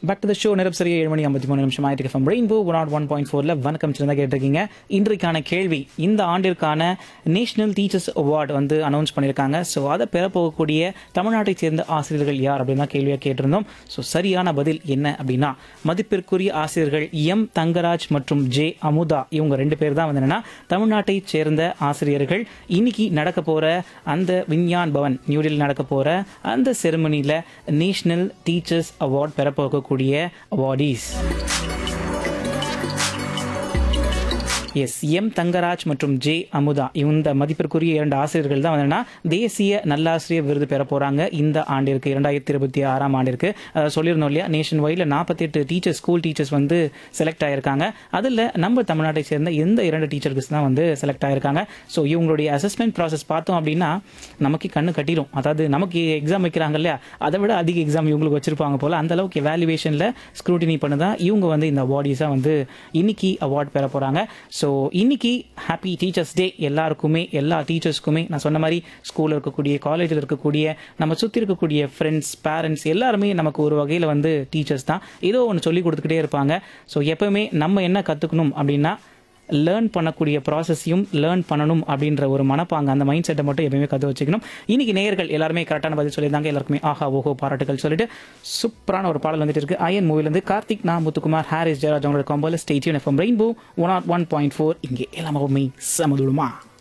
back to the show நேரம் சரியா ஏழு மணி ஐம்பத்தி மூணு நிமிஷம் ஆயிட்டு from rainbow one naught one point ஃபோரில் வணக்கம் சிறந்த கேட்டிருக்கீங்க இன்றைக்கான கேள்வி இந்த ஆண்டிற்கான நேஷனல் டீச்சர்ஸ் அவார்டு வந்து அனௌன்ஸ் பண்ணியிருக்காங்க ஸோ அதை பெறப்போகக்கூடிய தமிழ்நாட்டைச் சேர்ந்த ஆசிரியர்கள் யார் அப்படின்னு தான் கேள்வியாக கேட்டிருந்தோம் ஸோ சரியான பதில் என்ன அப்படின்னா மதிப்பிற்குரிய ஆசிரியர்கள் எம் தங்கராஜ் மற்றும் ஜே அமுதா இவங்க ரெண்டு பேர் தான் வந்து என்னன்னா தமிழ்நாட்டைச் சேர்ந்த ஆசிரியர்கள் இன்னைக்கு நடக்க போகிற அந்த விஞ்ஞான் பவன் நியூடெல்லி நடக்க போகிற அந்த செரிமனியில் நேஷனல் டீச்சர்ஸ் அவார்ட் பெறப்போகக்கூடிய அவார்டீஸ் எஸ் எம் தங்கராஜ் மற்றும் ஜே அமுதா இந்த மதிப்பிற்குரிய இரண்டு ஆசிரியர்கள் தான் வந்து தேசிய நல்லாசிரியர் விருது பெற போறாங்க இந்த ஆண்டிற்கு இரண்டாயிரத்தி இருபத்தி ஆறாம் ஆண்டிற்கு அதாவது சொல்லியிருந்தோம் இல்லையா நேஷன் வைடில் நாற்பத்தெட்டு டீச்சர்ஸ் ஸ்கூல் டீச்சர்ஸ் வந்து செலக்ட் ஆயிருக்காங்க அதில் நம்ம தமிழ்நாட்டை சேர்ந்த எந்த இரண்டு டீச்சர்ஸ் தான் வந்து செலக்ட் ஆயிருக்காங்க ஸோ இவங்களுடைய அசஸ்மெண்ட் ப்ராசஸ் பார்த்தோம் அப்படின்னா நமக்கு கண்ணு கட்டிடும் அதாவது நமக்கு எக்ஸாம் வைக்கிறாங்க இல்லையா அதை விட அதிக எக்ஸாம் இவங்களுக்கு வச்சிருப்பாங்க போல அந்த அளவுக்கு எவாலுவேஷனில் ஸ்க்ரூட்டினி பண்ணி தான் இவங்க வந்து இந்த அவார்டீஸாக வந்து இன்னைக்கு அவார்ட் பெற போகிறாங்க ஸோ இன்னைக்கு ஹாப்பி டீச்சர்ஸ் டே எல்லாருக்குமே எல்லா டீச்சர்ஸ்க்குமே நான் சொன்ன மாதிரி ஸ்கூலில் இருக்கக்கூடிய காலேஜில் இருக்கக்கூடிய நம்ம சுற்றி இருக்கக்கூடிய ஃப்ரெண்ட்ஸ் பேரண்ட்ஸ் எல்லாருமே நமக்கு ஒரு வகையில் வந்து டீச்சர்ஸ் தான் ஏதோ ஒன்று சொல்லி கொடுத்துக்கிட்டே இருப்பாங்க ஸோ எப்பவுமே நம்ம என்ன கற்றுக்கணும் அப்படின்னா லேர்ன் பண்ணக்கூடிய ப்ராசஸையும் லேர்ன் பண்ணணும் அப்படின்ற ஒரு மனப்பாங்க அந்த மைண்ட் செட்டை மட்டும் எப்பயுமே கற்று வச்சுக்கணும் இன்னைக்கு நேயர்கள் எல்லாருமே கரெக்டான பதில் சொல்லியிருந்தாங்க எல்லாருக்குமே ஆஹா ஓஹோ பாராட்டுகள் சொல்லிட்டு சூப்பரான ஒரு பாடல் வந்துட்டு இருக்கு அயன் மூவிலேருந்து கார்த்திக் நா முத்துக்குமார் ஹாரிஸ் ஜெயராஜ் அவங்களோட காம்போல stay tuned FM rainbow one aught one point four இங்கே எல்லாமே சமதுடுமா